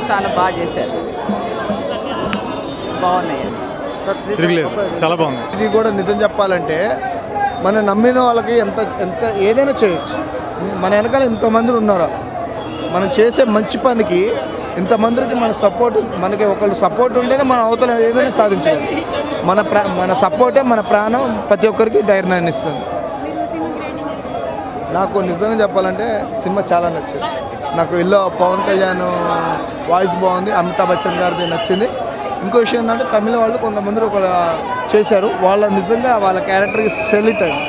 చాలా బాగా చేశారు బాగున్నాయి తిరగలేదు చాలా బాగుంది ఇది కూడా నిజం చెప్పాలంటే మనం నమ్మిన వాళ్ళకి ఎంత ఎంత ఏదైనా చేయొచ్చు మన వెనకాల ఇంతమంది ఉన్నారు మనం చేసే మంచి పనికి ఇంతమందికి మన సపోర్ట్ మనకి ఒకళ్ళు సపోర్ట్ ఉంటేనే మన అవతల ఏదైనా సాధించగలం మన ప్రా మన సపోర్టే మన ప్రాణం ప్రతి ఒక్కరికి ధైర్యాన్ని ఇస్తుంది మీరు సినిమాకి రేటింగ్ ఎంత ఇస్తారు? నాకు నిజంగా చెప్పాలంటే సినిమా చాలా నచ్చింది నాకు ఇల్లు పవన్ కళ్యాణ్ వాయిస్ బాగుంది అమితాబ్ బచ్చన్ గారిది నచ్చింది ఇంకో విషయం ఏంటంటే తమిళ వాళ్ళు కొంతమంది ఒక చేశారు వాళ్ళ నిజంగా వాళ్ళ క్యారెక్టర్కి సెలిట్ అండి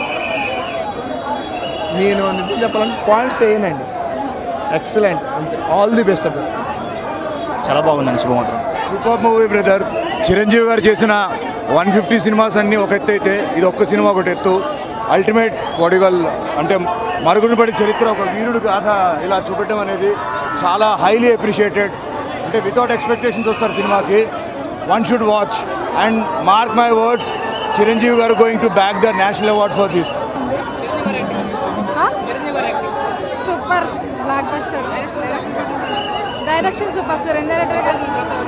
నేను నిజం చెప్పాలంటే పాయింట్స్ వేయనండి ఎక్సలెంట్ అంతే ఆల్ ది బెస్ట్ ఆఫ్ చాలా బాగుందండి శుభమంత్రం super movie brother Chiranjeevi garu చేసిన వన్ ఫిఫ్టీ సినిమాస్ అన్నీ ఒక ఎత్తు అయితే ఇది ఒక్క సినిమా ఒకటి ఎత్తు అల్టిమేట్ వడిగల్ అంటే మరుగున పడి చరిత్ర ఒక వీరుడు గాథ ఇలా చూపెట్టడం అనేది చాలా హైలీ అప్రిషియేటెడ్ అంటే వితౌట్ ఎక్స్పెక్టేషన్స్ వస్తారు సినిమాకి one should watch and mark my words Chiranjeevi garu going to back the national award for this super blockbuster direction super Surender Reddy garu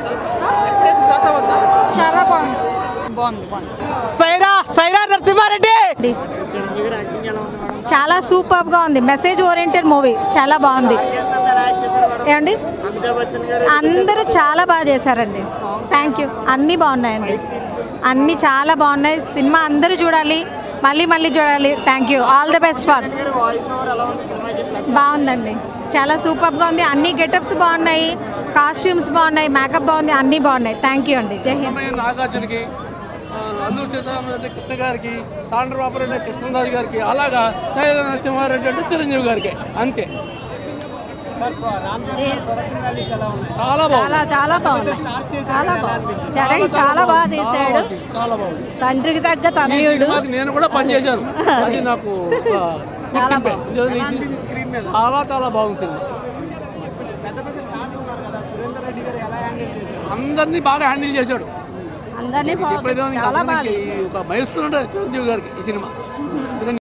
చాలా బాగుంది బాగుంది బాగుంది సైరా సైరా నరసింహారెడ్డి చాలా సూపర్గా ఉంది మెసేజ్ ఓరియంటెడ్ మూవీ చాలా బాగుంది ఏమండి అందరూ చాలా బాగా చేశారండి థ్యాంక్ యూ అన్నీ బాగున్నాయండి అన్నీ చాలా బాగున్నాయి సినిమా అందరూ చూడాలి మళ్ళీ మళ్ళీ చూడాలి thank you all the best for బాగుందండి చాలా సూపర్గా ఉంది అన్ని గెటప్స్ బాగున్నాయి కాస్ట్యూమ్స్ బాగున్నాయి మేకప్ బాగుంది అన్నీ బాగున్నాయి థ్యాంక్ యూ అండి జై హింద్ నాగార్జునకి ఆ, అల్లూరు సీతారామరెడ్డి కృష్ణ గారికి తాండ్రబాబు రెడ్డి కృష్ణరాజు గారికి అలాగా సైద నరసింహారెడ్డి అంటే చిరంజీవి గారికి అంతే చాలా బాగుంది చాలా చాలా బాగుంది చాలా బాగుంది చరణ్ చాలా బాగా తీశాడు చాలా బాగుంది తండ్రికి తగ్గ ఈ తనయుడు సినిమాకి నేను కూడా పనిచేశాను అది నాకు ఆ, చాలా గుర్తింపే. ఇది- ఇది చాలా చాలా బాగుంటుంది అందరినీ బాగా హ్యాండిల్ చేశాడు అందరినీ బాగా ఎప్పుడైతే చాలా బాగా అతనికి ఒక మైల్స్ చిరంజీవి గారికి ఈ సినిమా ఎందుకంటే